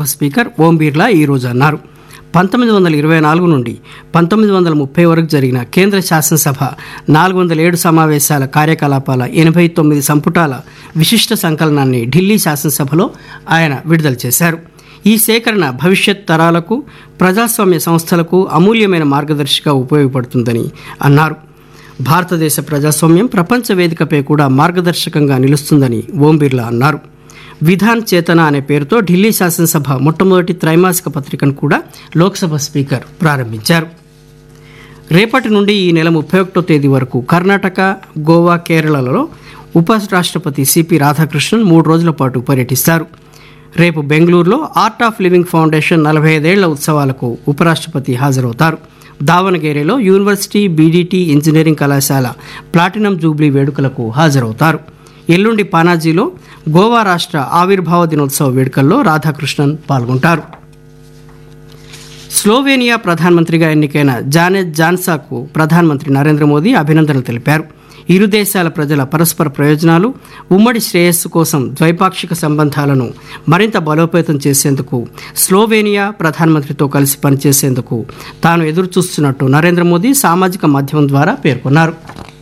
Lok Sabha speaker ఓం బిర్లా ఈరోజు అన్నారు పంతొమ్మిది వందల ఇరవై నాలుగు నుండి పంతొమ్మిది వందల ముప్పై వరకు జరిగిన కేంద్ర శాసనసభ నాలుగు వందల ఏడు సమావేశాల కార్యకలాపాల ఎనభై తొమ్మిది సంపుటాల విశిష్ట సంకలనాన్ని ఢిల్లీ శాసనసభలో ఆయన విడుదల చేశారు ఈ సేకరణ భవిష్యత్ తరాలకు ప్రజాస్వామ్య సంస్థలకు అమూల్యమైన మార్గదర్శిగా ఉపయోగపడుతుందని అన్నారు భారతదేశ ప్రజాస్వామ్యం ప్రపంచ వేదికపై కూడా మార్గదర్శకంగా నిలుస్తుందని ఓం బిర్లా అన్నారు విధాన్ చేతన అనే పేరుతో ఢిల్లీ శాసనసభ మొట్టమొదటి త్రైమాసిక పత్రికను కూడా లోక్సభ స్పీకర్ ప్రారంభించారు రేపటి నుండి ఈ నెల ముప్పై ఒకటో తేదీ వరకు కర్ణాటక గోవా కేరళలలో ఉప రాష్ట్రపతి సిపి రాధాకృష్ణన్ మూడు రోజుల పాటు పర్యటిస్తారు రేపు బెంగళూరులో ఆర్ట్ ఆఫ్ లివింగ్ ఫౌండేషన్ నలభై ఐదేళ్ల ఉత్సవాలకు ఉపరాష్ట్రపతి హాజరవుతారు దావణగేరేలో యూనివర్సిటీ బీడీటీ ఇంజనీరింగ్ కళాశాల ప్లాటినం జూబ్లీ వేడుకలకు హాజరవుతారు ఎల్లుండి పానాజీలో గోవా రాష్ట్ర ఆవిర్భావ దినోత్సవ వేడుకల్లో రాధాకృష్ణన్ పాల్గొంటారు స్లోవేనియా ప్రధానమంత్రిగా ఎన్నికైన జానెట్ జాన్సాకు ప్రధానమంత్రి నరేంద్ర మోదీ అభినందనలు తెలిపారు ఇరు దేశాల ప్రజల పరస్పర ప్రయోజనాలు ఉమ్మడి శ్రేయస్సు కోసం ద్వైపాక్షిక సంబంధాలను మరింత బలోపేతం చేసేందుకు స్లోవేనియా ప్రధానమంత్రితో కలిసి పనిచేసేందుకు తాను ఎదురుచూస్తున్నట్టు నరేంద్ర మోదీ సామాజిక మాధ్యమం ద్వారా పేర్కొన్నారు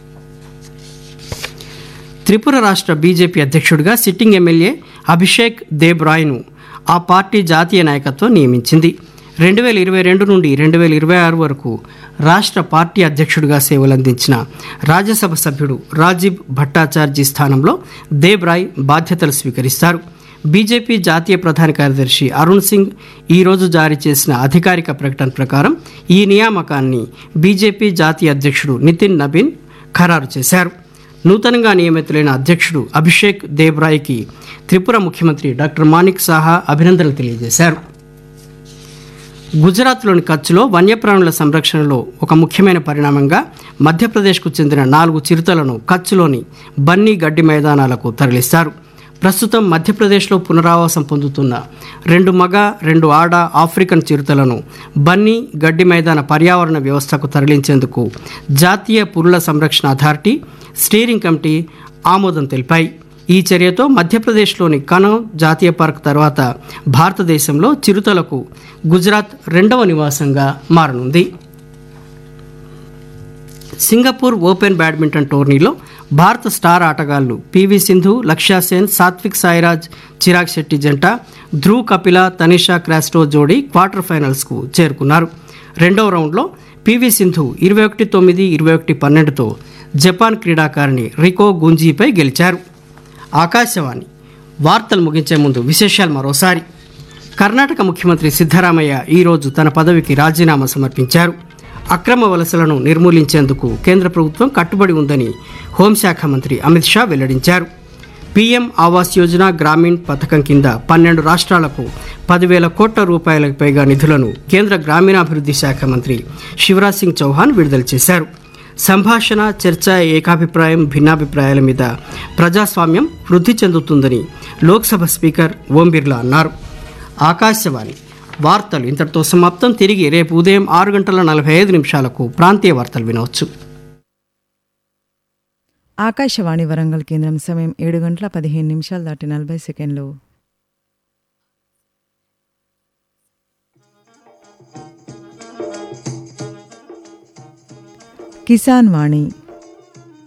త్రిపుర రాష్ట్ర బీజేపీ అధ్యక్షుడిగా సిట్టింగ్ ఎమ్మెల్యే అభిషేక్ దేబ్ రాయ్ను ఆ పార్టీ జాతీయ నాయకత్వం నియమించింది రెండు వేల ఇరవై రెండు నుండి రెండు వేల ఇరవై ఆరు వరకు రాష్ట్ర పార్టీ అధ్యక్షుడిగా సేవలందించిన రాజ్యసభ సభ్యుడు రాజీవ్ భట్టాచార్జీ స్థానంలో దేబ్ రాయ్ బాధ్యతలు స్వీకరిస్తారు బీజేపీ జాతీయ ప్రధాన కార్యదర్శి అరుణ్ సింగ్ ఈరోజు జారీ చేసిన అధికారిక ప్రకటన ప్రకారం ఈ నియామకాన్ని బీజేపీ జాతీయ అధ్యక్షుడు నితిన్ నబీన్ ఖరారు చేశారు నూతనంగా నియమితులైన అధ్యక్షుడు అభిషేక్ దేబ్రాయ్కి త్రిపుర ముఖ్యమంత్రి డాక్టర్ మాణిక్ సాహా అభినందనలు తెలియజేశారు గుజరాత్లోని కచ్లో వన్యప్రాణుల సంరక్షణలో ఒక ముఖ్యమైన పరిణామంగా మధ్యప్రదేశ్కు చెందిన నాలుగు చిరుతలను కచ్లోని బన్నీ గడ్డి మైదానాలకు తరలిస్తారు ప్రస్తుతం మధ్యప్రదేశ్లో పునరావాసం పొందుతున్న రెండు మగ రెండు ఆడ ఆఫ్రికన్ చిరుతలను బన్నీ గడ్డి మైదాన పర్యావరణ వ్యవస్థకు తరలించేందుకు జాతీయ పురుల సంరక్షణ అథారిటీ స్టీరింగ్ కమిటీ ఆమోదం తెలిపాయి ఈ చర్యతో మధ్యప్రదేశ్లోని కనౌ జాతీయ పార్క్ తర్వాత భారతదేశంలో చిరుతలకు గుజరాత్ రెండవ నివాసంగా మారనుంది సింగపూర్ ఓపెన్ బ్యాడ్మింటన్ టోర్నీలో భారత స్టార్ ఆటగాళ్లు పివి సింధు లక్ష్యా సేన్ సాత్విక్ సాయిరాజ్ చిరాగ్ శెట్టి జంట ధ్రువ్ కపిల తనిషా క్రాస్టో జోడీ క్వార్టర్ ఫైనల్స్కు చేరుకున్నారు రెండవ రౌండ్లో పివి సింధు ఇరవై ఒకటి తొమ్మిది ఇరవై ఒకటి పన్నెండుతో జపాన్ క్రీడాకారిణి రికో గుంజీపై గెలిచారు ఆకాశవాణి వార్తలు ముగించే ముందు విశేషాలు మరోసారి కర్ణాటక ముఖ్యమంత్రి సిద్ధరామయ్య ఈరోజు తన పదవికి రాజీనామా సమర్పించారు అక్రమ వలసలను నిర్మూలించేందుకు కేంద్ర ప్రభుత్వం కట్టుబడి ఉందని హోంశాఖ మంత్రి అమిత్ షా వెల్లడించారు పీఎం ఆవాస్ యోజన గ్రామీణ్ పథకం కింద పన్నెండు రాష్ట్రాలకు పదివేల కోట్ల రూపాయలకు పైగా నిధులను కేంద్ర గ్రామీణాభివృద్ధి శాఖ మంత్రి శివరాజ్ సింగ్ చౌహాన్ విడుదల చేశారు సంభాషణ చర్చ ఏకాభిప్రాయం భిన్నాభిప్రాయాల మీద ప్రజాస్వామ్యం వృద్ధి చెందుతుందని లోక్సభ స్పీకర్ ఓం బిర్లా అన్నారు ఆకాశవాణి వార్తలు ఇంతటితో సమాప్తం తిరిగి రేపు ఉదయం ఆరు గంటల నలభై ఐదు నిమిషాలకు ప్రాంతీయ వార్తలు వినవచ్చు ఆకాశవాణి వరంగల్ కేంద్రం సమయం ఏడు గంటల పదిహేను నిమిషాలు దాటి నలభై సెకండ్లు కిసాన్ వాణి